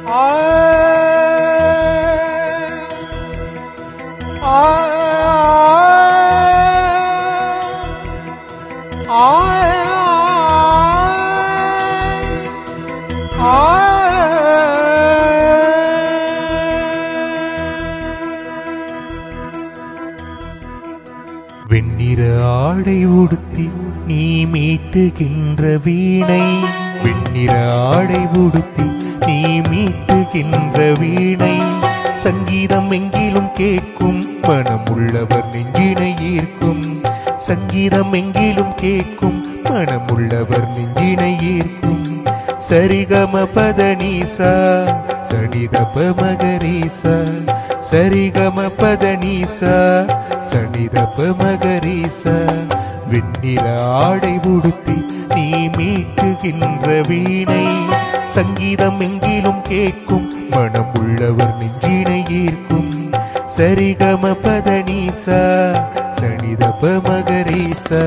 வெண்ணிற ஆடை உடுத்தி நீ மீட்டுகின்ற வீணை வெண்ணிற ஆடை உடுத்தி நீ மீட்டுகின்ற வீணை சங்கீதம் எங்கிலும் கேட்கும் மனமுள்ளவர் நெஞ்சினை ஈர்க்கும் சங்கீதம் எங்கிலும் கேட்கும் மனமுள்ளவர் நெஞ்சினை ஈர்க்கும் சரிகம பதனீசா சனிதப மகரீசா சரிகம பதனீசா சனிதப மகரீசா வெண்ணிற ஆடை உடுத்தி நீ மீட்டுகின்ற வீணை சங்கீதம் எங்கிலும் கேட்கும் மனம் உள்ளவர் நெஞ்சினை ஈர்க்கும் சரிகம பதனீசா சனிதப மகரீசா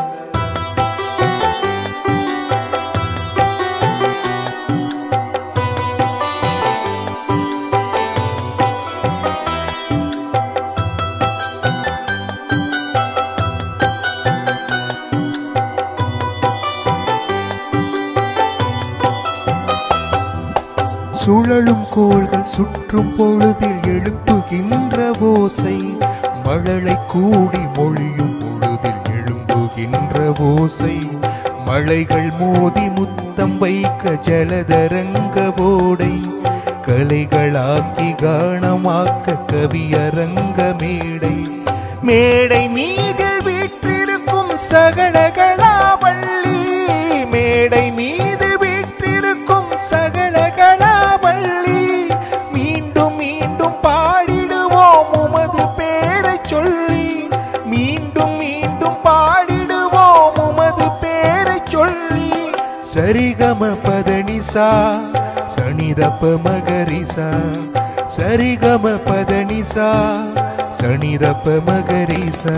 சுழலும் கோள்கள் சுற்றும் பொழுதில் எழுப்புகின்ற ஓசை மழலை கூடி மொழியும் பொழுதில் எழும்புகின்ற ஓசை மலைகள் மோதி முத்தம் வைக்க ஜலதரங்க ஓடை கலைகளாக்கி கானமாக்க கவியரங்க மேடை மேடை மீதில் வீற்றிருக்கும் சகலகலாவள்ளி மேடை மீது வீற்றிருக்கும் சகலகலாவள்ளி மீண்டும் மீண்டும் பாடிடுவோம் உமது பேரை சொல்லி மீண்டும் மீண்டும் பாடிடுவோம் உமது பேரை சொல்லி சரிகம பதனிசா சனிதப்ப மகரிசா சரிகம பதனிசா சனிதப்ப மகரிசா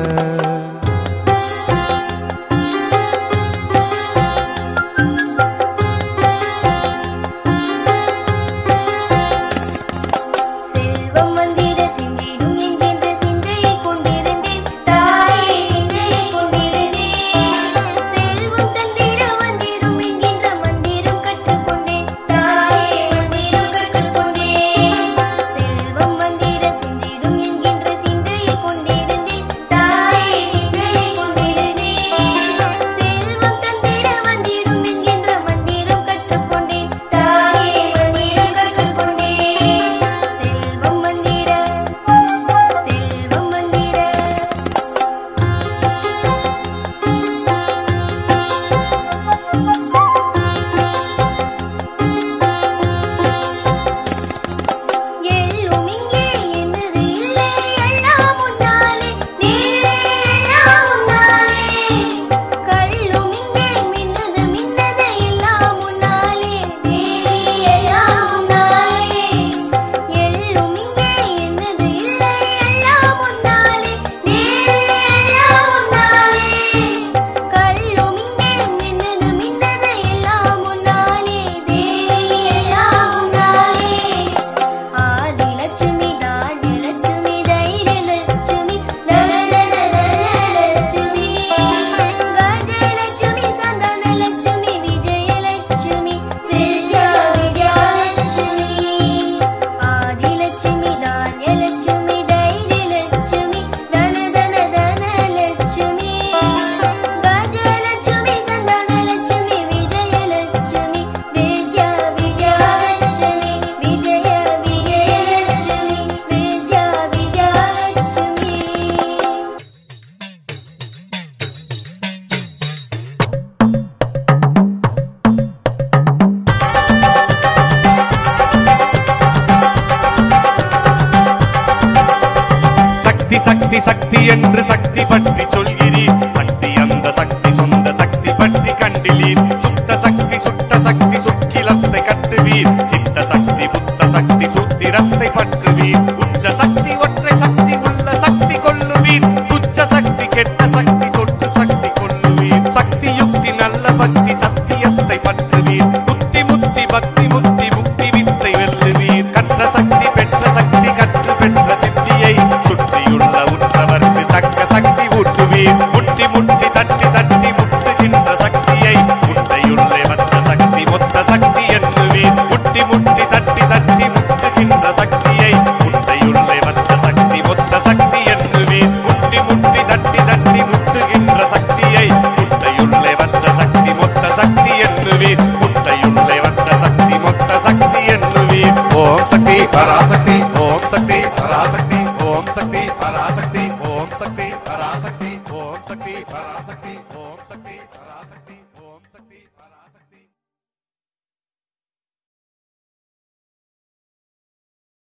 செல்வம் வந்திட சிந்திடும் என்கின்ற சிந்தையை கொண்டிருந்தேன் தாயே சிந்தையை கொண்டிருந்தேன் செல்வம் தந்திட வந்திடும் என்கின்ற மந்திரம் கற்றுக்கொண்டேன் தாயே மந்திரம் கற்றுக்கொண்டேன் செல்வம் வந்திட சிந்திடும் என்கின்ற சிந்தையை கொண்டிருந்தேன் தாயே சிந்தையை கொண்டிருந்தேன் செல்வம் தந்திட வந்திடும் என்கின்ற மந்திரம் கற்றுக்கொண்டேன் தாயே மந்திரம் கற்றுக்கொண்டேன் செல்வம் வந்திட செல்வம் வந்திட எல்லும் இங்கே என்னது இல்லை எல்லாம் உன்னாலே நீரே எல்லாம் உன்னாலே கல்லும் இங்கே மின்னது மின்னது எல்லாம் உன்னாலே நீரே எல்லாம் உன்னாலே எல்லும் இங்கே என்னது இல்லை எல்லாம் உன்னாலே நீரே எல்லாம் உன்னாலே கல்லும் இங்கே மின்னது மின்னது எல்லாம் உன்னாலே தேவி எல்லாம் உன்னாலே ஆதிலட்சுமி தானியலட்சுமி தைரியலட்சுமி தனதனதனலட்சுமி கஜலட்சுமி சந்தனலட்சுமி விஜயலட்சுமி வித்யா வித்யாலட்சுமி ஆதிலட்சுமி தானியலட்சுமி தைரியலட்சுமி தனதனதனலட்சுமி கஜலட்சுமி சந்தனலட்சுமி விஜயலட்சுமி வித்யா வித்யாலட்சுமி விஜய விஜயலட்சுமி வித்யா வித்யாலட்சுமி சக்தி சக்தி சக்தி என்று சக்தி பற்றி சொல்கிறீர் சக்தி அந்த சக்தி சொந்த சக்தி பற்றி கண்டிலீர் சுத்த சக்தி சுட்ட சக்தி சுக்கிலத்தை கட்டுவீர் சித்த சக்தி புத்த சக்தி சூத்திரத்தை பற்றுவீர் உச்ச சக்தி ஒற்றை சக்தி உள்ள சக்தி கொள்ளுவீர் துச்ச சக்தி கெட்ட சக்தி தொட்டு சக்தி கொள்ளுவீர் சக்தி யுக்தி நல்ல பக்தி சத்தியத்தை பற்றுவீர் புத்தி முத்தி பக்தி முத்தி முக்தி வித்தை வெல்லுவீர் முட்டி முட்டி தட்டி தட்டி முட்டுகின்ற சக்தியை முட்டையுள்ளே வச்ச சக்தி மொத்த சக்தி எண்ணுவீர் முட்டி முட்டி தட்டி தட்டி முட்டுகின்ற சக்தியை முட்டையுள்ளே வச்ச சக்தி மொத்த சக்தி எண்ணுவீர் முட்டி முட்டி தட்டி தட்டி முட்டுகின்ற சக்தியை முட்டையுள்ளே வச்ச சக்தி மொத்த சக்தி எண்ணுவீர் முட்டையுள்ளே வச்ச சக்தி மொத்த சக்தி எண்ணுவீர் ஓம் சக்தி பராசக்தி ஓம் சக்தி பராசக்தி ஓம் சக்தி பராசக்தி ஓம் சக்தி பராசக்தி ஓம் சக்தி பராசக்தி ஓம் சக்தி பராசக்தி ஓம் சக்தி பராசக்தி